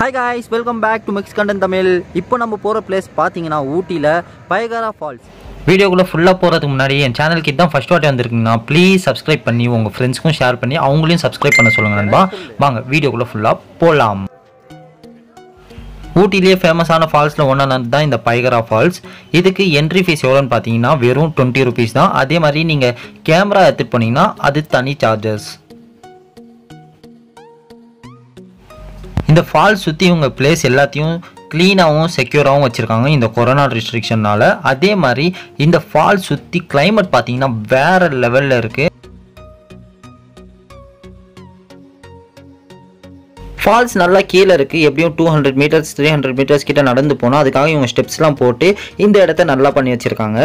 hi guys welcome back to mix Kandan Tamil இப்போ நம்ம போகிற பிளேஸ் பார்த்தீங்கன்னா ஊட்டியில் பயகாரா ஃபால்ஸ் வீடியோக்குள்ளே ஃபுல்லாக போகிறதுக்கு முன்னாடி என் சேனலுக்கு இதான் ஃபஸ்ட் வாட்டி வந்திருக்குங்கண்ணா ப்ளீஸ் சப்ஸ்கிரைப் பண்ணி உங்கள் ஃப்ரெண்ட்ஸ்க்கும் ஷேர் பண்ணி அவங்களையும் சப்ஸ்கிரைப் பண்ண சொல்லுங்கள் நண்பா வாங்க வீடியோக்குள்ளே ஃபுல்லாக போகலாம் ஊட்டிலேயே ஃபேமஸான ஃபால்ஸில் ஒன்று தான் இந்த பைகரா ஃபால்ஸ் இதுக்கு என்ட்ரி ஃபீஸ் எவ்வளோன்னு பார்த்தீங்கன்னா வெறும் டுவெண்ட்டி ருபீஸ் தான் அதே மாதிரி நீங்கள் கேமரா எடுத்துகிட்டு போனீங்கன்னா அது தனி சார்ஜஸ் இந்த ஃபால்ஸ் சுற்றி இவங்க பிளேஸ் எல்லாத்தையும் க்ளீனாகவும் செக்யூராகவும் வச்சுருக்காங்க இந்த கொரோனா ரெஸ்ட்ரிக்ஷன்னால அதே மாதிரி இந்த ஃபால்ஸ் சுற்றி climate பார்த்தீங்கன்னா வேற லெவலில் இருக்குது ஃபால்ஸ் நல்லா கீழே இருக்குது எப்படியும் two hundred metres three hundred metres கிட்ட நடந்து போனால் அதுக்காக இவங்க ஸ்டெப்ஸ்லாம் போட்டு இந்த இடத்த நல்லா பண்ணி வச்சுருக்காங்க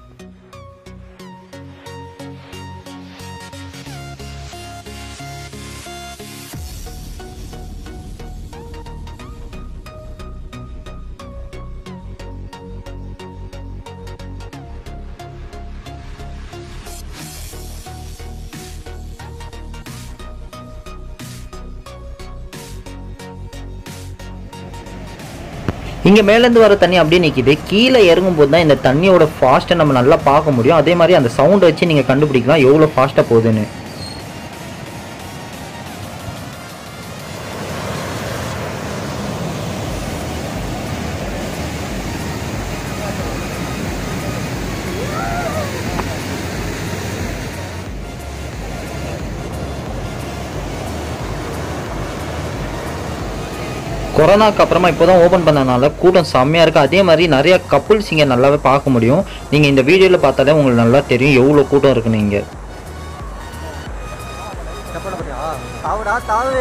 இங்கே மேலேருந்து வர தண்ணி அப்படியே நிற்கிது கீழே இறங்கும்போது தான் இந்த தண்ணியோட ஃபாஸ்ட்டை நம்ம நல்லா பார்க்க முடியும் அதே மாதிரி அந்த சவுண்டை வச்சு நீங்கள் கண்டுபிடிக்கலாம் எவ்வளோ ஃபாஸ்ட்டாக போகுதுன்னு கொரோனாக்கு அப்புறமா இப்போ தான் ஓப்பன் பண்ணனால கூட்டம் செம்மையாக இருக்குது அதே மாதிரி நிறைய கப்புள்ஸ் இங்கே நல்லாவே பார்க்க முடியும் நீங்கள் இந்த வீடியோவில் பார்த்தாலே உங்களுக்கு நல்லா தெரியும் எவ்வளோ கூட்டம் இருக்குன்னு இங்கே தாவுடா தாவு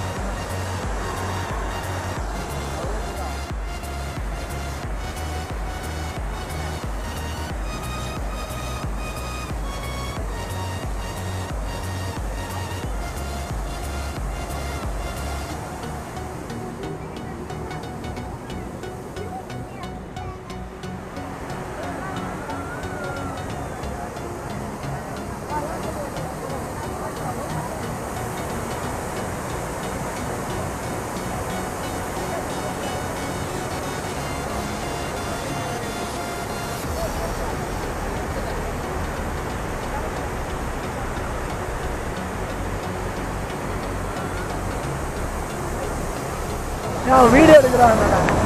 வீடியோ எடுக்கிறாங்க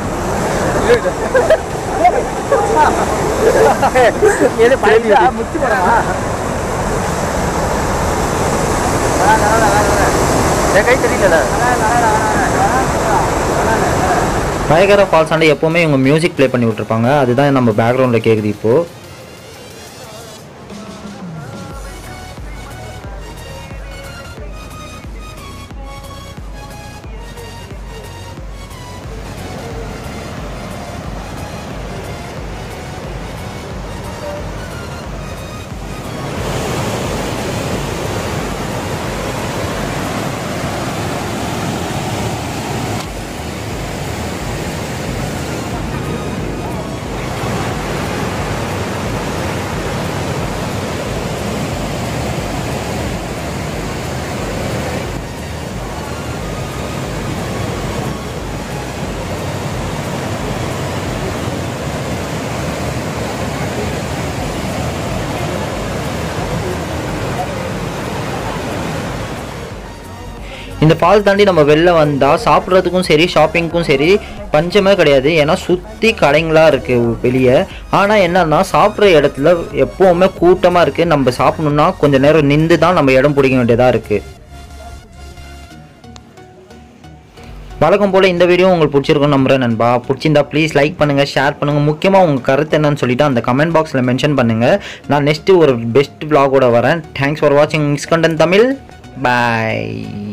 எது பழசா முத்து படமா என் கை தெரியல பயங்கர ஃபால்ஸ் ஆண்டு எப்போவுமே இவங்க மியூசிக் ப்ளே பண்ணி விட்ருப்பாங்க அதுதான் நம்ம பேக்ரவுண்டில் கேட்குது இப்போது இந்த ஃபால்ஸ் தாண்டி நம்ம வெளில வந்தால் சாப்பிட்றதுக்கும் சரி ஷாப்பிங்க்கும் சரி பஞ்சமே கிடையாது ஏன்னா சுற்றி கடைங்களாக இருக்குது வெளியே ஆனால் என்னன்னா சாப்பிட்ற இடத்துல எப்போவுமே கூட்டமாக இருக்குது நம்ம சாப்பிடணுன்னா கொஞ்சம் நேரம் நின்று தான் நம்ம இடம் பிடிக்க வேண்டியதாக இருக்குது வழக்கம் போல் இந்த வீடியோ உங்களுக்கு பிடிச்சிருக்கும் நம்புறேன் நண்பா பிடிச்சிருந்தா ப்ளீஸ் லைக் பண்ணுங்கள் ஷேர் பண்ணுங்கள் முக்கியமாக உங்கள் கருத்து என்னன்னு சொல்லிட்டு அந்த கமெண்ட் பாக்ஸில் மென்ஷன் பண்ணுங்கள் நான் நெக்ஸ்ட்டு ஒரு பெஸ்ட் vlog-ஓட வரேன் தேங்க்ஸ் ஃபார் வாட்சிங் மிஸ் கண்டன் தமிழ் பாய்